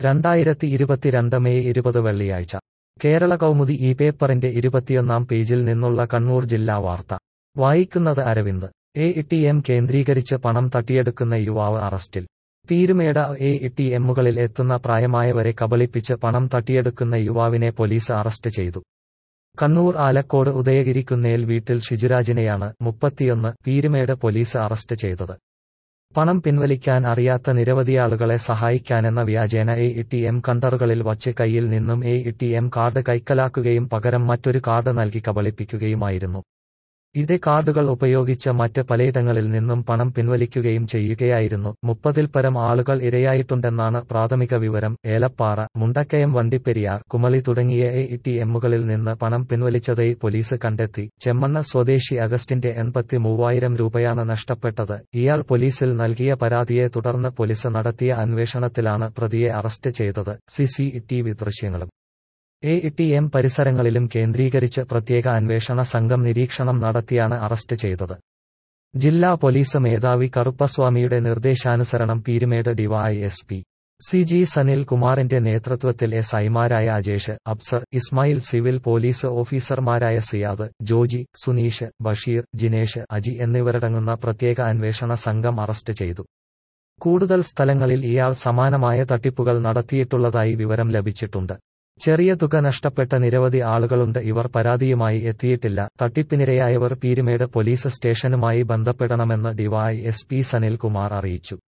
രണ്ടായിരത്തി ഇരുപത്തിരണ്ട് മെയ് ഇരുപത് വെള്ളിയാഴ്ച കേരള കൗമുദി ഈ പേപ്പറിന്റെ ഇരുപത്തിയൊന്നാം പേജിൽ നിന്നുള്ള കണ്ണൂർ ജില്ലാ വാർത്ത വായിക്കുന്നത് അരവിന്ദ് എ ടി എം കേന്ദ്രീകരിച്ച് പണം തട്ടിയെടുക്കുന്ന യുവാവ് അറസ്റ്റിൽ പീരുമേട എ ടി എമ്മുകളിൽ എത്തുന്ന പ്രായമായവരെ കബളിപ്പിച്ച് പണം തട്ടിയെടുക്കുന്ന യുവാവിനെ പോലീസ് അറസ്റ്റ് ചെയ്തു കണ്ണൂർ ആലക്കോട് ഉദയഗിരിക്കുന്നേൽ വീട്ടിൽ ഷിജുരാജിനെയാണ് മുപ്പത്തിയൊന്ന് പീരുമേട് പോലീസ് അറസ്റ്റ് ചെയ്തത് പണം പിൻവലിക്കാൻ അറിയാത്ത നിരവധിയാളുകളെ സഹായിക്കാനെന്ന വ്യാജേന എ ടി എം കണ്ടറുകളിൽ വച്ച് കയ്യിൽ നിന്നും എ ടി എം കാർഡ് കൈക്കലാക്കുകയും പകരം മറ്റൊരു കാർഡ് നൽകി കബളിപ്പിക്കുകയുമായിരുന്നു ഇതേ കാർഡുകൾ ഉപയോഗിച്ച് മറ്റ് പലയിടങ്ങളിൽ നിന്നും പണം പിൻവലിക്കുകയും ചെയ്യുകയായിരുന്നു മുപ്പതിൽ പരം ആളുകൾ ഇരയായിട്ടുണ്ടെന്നാണ് പ്രാഥമിക വിവരം ഏലപ്പാറ മുണ്ടക്കയം വണ്ടിപ്പെരിയാർ കുമളി തുടങ്ങിയ എ ടി എമ്മുകളിൽ നിന്ന് പണം പിൻവലിച്ചതായി പോലീസ് കണ്ടെത്തി ചെമ്മണ്ണ സ്വദേശി അഗസ്റ്റിന്റെ എൺപത്തി മൂവായിരം രൂപയാണ് നഷ്ടപ്പെട്ടത് ഇയാൾ പോലീസിൽ നൽകിയ പരാതിയെ തുടർന്ന് പോലീസ് നടത്തിയ അന്വേഷണത്തിലാണ് പ്രതിയെ അറസ്റ്റ് ചെയ്തത് സി ദൃശ്യങ്ങളും എ ടി എം പരിസരങ്ങളിലും കേന്ദ്രീകരിച്ച് പ്രത്യേക അന്വേഷണ സംഘം നിരീക്ഷണം നടത്തിയാണ് അറസ്റ്റ് ചെയ്തത് ജില്ലാ പോലീസ് മേധാവി കറുപ്പസ്വാമിയുടെ നിർദ്ദേശാനുസരണം Peerumedu DYSP C G Sanil കുമാറിന്റെ നേതൃത്വത്തിൽ എസ് ഐമാരായ അജേഷ് അബ്സർ ഇസ്മായിൽ സിവിൽ പോലീസ് ഓഫീസർമാരായ സിയാദ് ജോജി സുനീഷ് ബഷീർ ജിനേഷ് അജി എന്നിവരടങ്ങുന്ന പ്രത്യേക അന്വേഷണ സംഘം അറസ്റ്റ് ചെയ്തു കൂടുതൽ സ്ഥലങ്ങളിൽ ഇയാൾ സമാനമായ തട്ടിപ്പുകൾ നടത്തിയിട്ടുള്ളതായി വിവരം ലഭിച്ചിട്ടുണ്ട് ചെറിയ തുക നഷ്ടപ്പെട്ട നിരവധി ആളുകളുണ്ട് ഇവർ പരാതിയുമായി എത്തിയിട്ടില്ല തട്ടിപ്പിനിരയായവർ പീരുമേട് പോലീസ് സ്റ്റേഷനുമായി ബന്ധപ്പെടണമെന്ന് ഡിവൈ എസ് പി സനിൽകുമാർ അറിയിച്ചു